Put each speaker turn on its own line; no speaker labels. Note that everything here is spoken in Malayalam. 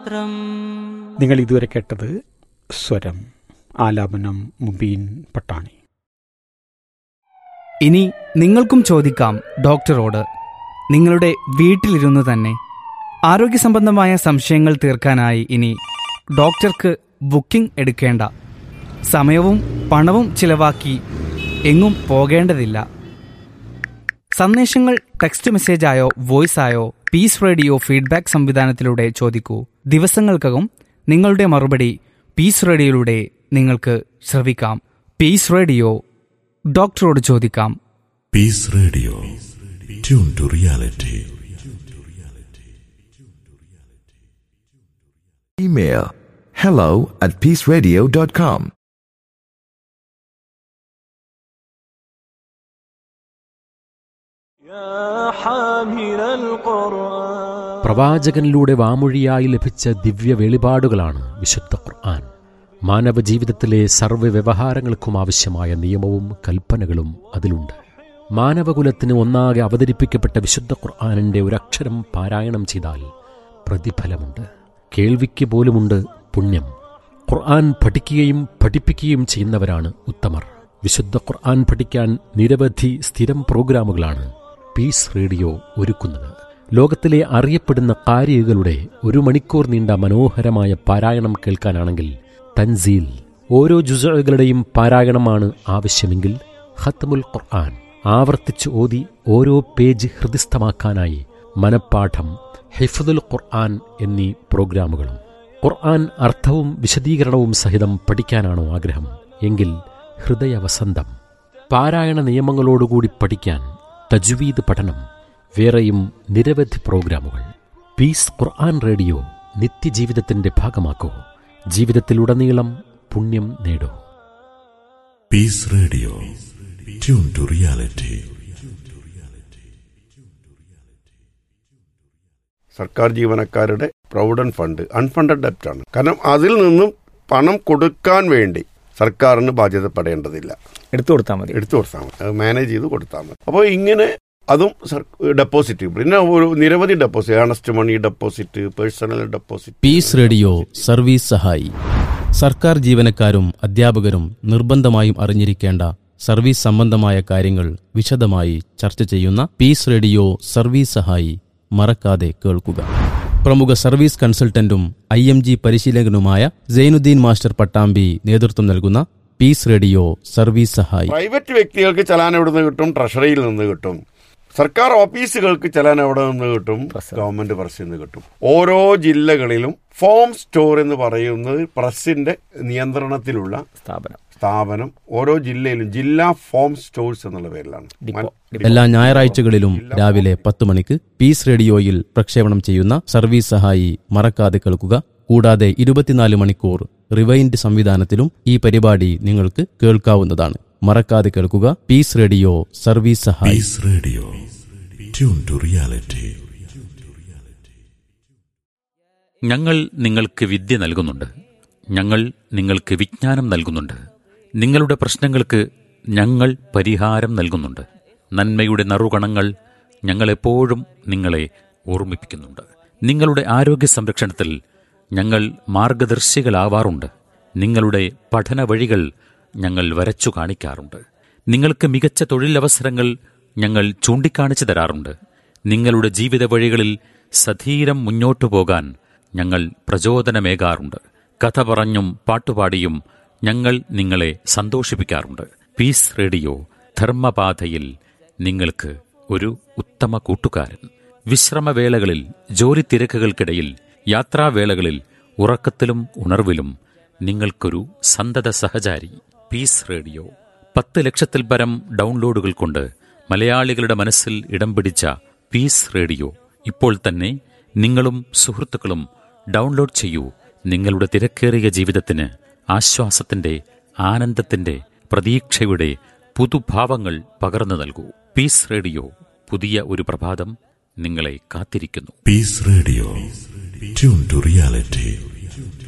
മാത്രം
നിങ്ങൾ ഇതുവരെ കേട്ടത് സ്വരം ആലാപനം മുബീൻ പട്ടാണി
ഇനി നിങ്ങൾക്കും ചോദിക്കാം ഡോക്ടറോട് നിങ്ങളുടെ വീട്ടിലിരുന്ന് തന്നെ ആരോഗ്യ സംബന്ധമായ സംശയങ്ങൾ തീർക്കാനായി ഇനി ഡോക്ടർക്ക് ബുക്കിംഗ് എടുക്കേണ്ട സമയവും പണവും ചിലവാക്കി എങ്ങും പോകേണ്ടതില്ല സന്ദേശങ്ങൾ ടെക്സ്റ്റ് മെസ്സേജായോ വോയിസായോ പീസ് റേഡിയോ ഫീഡ്ബാക്ക് സംവിധാനത്തിലൂടെ ചോദിക്കൂ ദിവസങ്ങൾക്കകം നിങ്ങളുടെ മറുപടി പീസ് റേഡിയോയിലൂടെ നിങ്ങൾക്ക് ശ്രവിക്കാം പീസ് റേഡിയോ ഡോക്ടറോട് ചോദിക്കാം
Peace Radio. Tune to reality.
Email hello at peaceradio.com.
يا حامل القرآن
പ്രവാചകനിലൂടെ വാമൊഴിയായി ലഭിച്ച ദിവ്യ വെളിപാടുകളാണ് വിശുദ്ധ ഖുർആൻ മാനവ ജീവിതത്തിലെ സർവ്വ വ്യവഹാരങ്ങൾക്കും ആവശ്യമായ നിയമവും കൽപ്പനകളും അതിലുണ്ട് മാനവകുലത്തിന് ഒന്നാകെ അവതരിപ്പിക്കപ്പെട്ട വിശുദ്ധ ഖുർആാനിൻ്റെ ഒരക്ഷരം പാരായണം ചെയ്താൽ പ്രതിഫലമുണ്ട് കേൾവിക്ക് പോലുമുണ്ട് പുണ്യം ഖുർആൻ പഠിക്കുകയും പഠിപ്പിക്കുകയും ചെയ്യുന്നവരാണ് ഉത്തമർ വിശുദ്ധ ഖുർആൻ പഠിക്കാൻ നിരവധി സ്ഥിരം പ്രോഗ്രാമുകളാണ് പീസ് റേഡിയോ ഒരുക്കുന്നത് ലോകത്തിലെ അറിയപ്പെടുന്ന കാരികളുടെ ഒരു മണിക്കൂർ നീണ്ട മനോഹരമായ പാരായണം കേൾക്കാനാണെങ്കിൽ തൻസീൽ ഓരോ ജുസകളുടെയും പാരായണമാണ് ആവശ്യമെങ്കിൽ ഖത്മുൽ ഖുർആൻ ആവർത്തിച്ച് ഓതി ഓരോ പേജ് ഹൃദിസ്ഥമാക്കാനായി മനപ്പാഠം ഹിഫ്ദുൽ ഖുർആൻ എന്നീ പ്രോഗ്രാമുകളും ഖുർആൻ അർത്ഥവും വിശദീകരണവും സഹിതം പഠിക്കാനാണോ ആഗ്രഹം എങ്കിൽ ഹൃദയവസന്തം പാരായണ നിയമങ്ങളോടുകൂടി പഠിക്കാൻ തജ്വീദ് പഠനം വേറെയും നിരവധി പ്രോഗ്രാമുകൾ പീസ് ഖുർആൻ റേഡിയോ നിത്യജീവിതത്തിന്റെ ഭാഗമാക്കൂ ജീവിതത്തിലുടനീളം പുണ്യം നേടൂ
Peace Radio. Tune to reality.
സർക്കാർ ജീവനക്കാരുടെ പ്രൊവിഡന്റ് ഫണ്ട് അൺഫണ്ടഡ് ഡെപ്റ്റ് ആണ് കാരണം അതിൽ നിന്നും പണം കൊടുക്കാൻ വേണ്ടി സർക്കാരിന് ബാധ്യതപ്പെടേണ്ടതില്ല
എടുത്തു കൊടുത്താൽ മതി
എടുത്തു കൊടുത്താൽ മതി അത് മാനേജ് ചെയ്ത് കൊടുത്താൽ മതി അപ്പോൾ ഇങ്ങനെ അതും ഡെപ്പോസിറ്റ് പിന്നെ ഒരു നിരവധി deposit earnest money deposit personal deposit
peace radio service സഹായി സർക്കാർ ജീവനക്കാരും അധ്യാപകരും നിർബന്ധമായും അറിഞ്ഞിരിക്കേണ്ട സർവീസ് സംബന്ധമായ കാര്യങ്ങൾ വിശദമായി ചർച്ച ചെയ്യുന്ന പീസ് റേഡിയോ സർവീസ് സഹായി മറക്കാതെ കേൾക്കുക പ്രമുഖ സർവീസ് കൺസൾട്ടന്റും ഐ എം ജി പരിശീലകനുമായ സൈനുദ്ദീൻ മാസ്റ്റർ പട്ടാമ്പി നേതൃത്വം നൽകുന്ന പീസ് റേഡിയോ സർവീസ് സഹായി
പ്രൈവറ്റ് വ്യക്തികൾക്ക് ചലാൻ എവിടെ നിന്ന് കിട്ടും ട്രഷറിയിൽ നിന്ന് കിട്ടും സർക്കാർ ഓഫീസുകൾക്ക് ചലാൻ എവിടെ നിന്ന് കിട്ടും ഗവൺമെന്റ് പ്രസ്സിൽ നിന്ന് കിട്ടും ഓരോ ജില്ലകളിലും ഫോം സ്റ്റോർ എന്ന് പറയുന്നത് പ്രസിന്റെ നിയന്ത്രണത്തിലുള്ള
സ്ഥാപനം
സ്ഥാപനം ഓരോ ജില്ലയിലും ജില്ലാ ഫോം സ്റ്റോഴ്സ് എന്നുള്ള പേരിലാണ് മൻ-
എല്ലാ ഞായറാഴ്ചകളിലും രാവിലെ പത്ത് മണിക്ക് പീസ് റേഡിയോയിൽ പ്രക്ഷേപണം ചെയ്യുന്ന സർവീസ് സഹായി മറക്കാതെ കേൾക്കുക കൂടാതെ ഇരുപത്തിനാല് മണിക്കൂർ റിവൈൻഡ് സംവിധാനത്തിലും ഈ പരിപാടി നിങ്ങൾക്ക് കേൾക്കാവുന്നതാണ് മറക്കാതെ കേൾക്കുക പീസ് റേഡിയോ സർവീസ് സഹായി
Peace Radio. Tune to reality.
ഞങ്ങൾ നിങ്ങൾക്ക് വിദ്യ നൽകുന്നുണ്ട് ഞങ്ങൾ നിങ്ങൾക്ക് വിജ്ഞാനം നൽകുന്നുണ്ട് നിങ്ങളുടെ പ്രശ്നങ്ങൾക്ക് ഞങ്ങൾ പരിഹാരം നൽകുന്നുണ്ട് നന്മയുടെ നറുകണങ്ങൾ ഞങ്ങളെപ്പോഴും നിങ്ങളെ ഓർമ്മിപ്പിക്കുന്നുണ്ട് നിങ്ങളുടെ ആരോഗ്യ സംരക്ഷണത്തിൽ ഞങ്ങൾ മാർഗദർശികളാവാറുണ്ട് നിങ്ങളുടെ പഠന വഴികൾ ഞങ്ങൾ വരച്ചു കാണിക്കാറുണ്ട് നിങ്ങൾക്ക് മികച്ച തൊഴിലവസരങ്ങൾ ഞങ്ങൾ ചൂണ്ടിക്കാണിച്ചു തരാറുണ്ട് നിങ്ങളുടെ ജീവിത വഴികളിൽ സധീരം മുന്നോട്ടു പോകാൻ ഞങ്ങൾ പ്രചോദനമേകാറുണ്ട് കഥ പറഞ്ഞും പാട്ടുപാടിയും ഞങ്ങൾ നിങ്ങളെ സന്തോഷിപ്പിക്കാറുണ്ട് പീസ് റേഡിയോ ധർമ്മപാതയിൽ നിങ്ങൾക്ക് ഒരു ഉത്തമ കൂട്ടുകാരൻ വിശ്രമവേളകളിൽ ജോലി തിരക്കുകൾക്കിടയിൽ യാത്രാവേളകളിൽ ഉറക്കത്തിലും ഉണർവിലും നിങ്ങൾക്കൊരു സന്തത സഹചാരി പീസ് റേഡിയോ പത്ത് ലക്ഷത്തിൽ പരം ഡൗൺലോഡുകൾ കൊണ്ട് മലയാളികളുടെ മനസ്സിൽ ഇടം പിടിച്ച പീസ് റേഡിയോ ഇപ്പോൾ തന്നെ നിങ്ങളും സുഹൃത്തുക്കളും ഡൗൺലോഡ് ചെയ്യൂ നിങ്ങളുടെ തിരക്കേറിയ ജീവിതത്തിന് ആശ്വാസത്തിന്റെ ആനന്ദത്തിന്റെ പ്രതീക്ഷയുടെ പുതുഭാവങ്ങൾ പകർന്നു നൽകൂ പീസ് റേഡിയോ പുതിയ ഒരു പ്രഭാതം നിങ്ങളെ കാത്തിരിക്കുന്നു
Peace Radio. Tune to reality.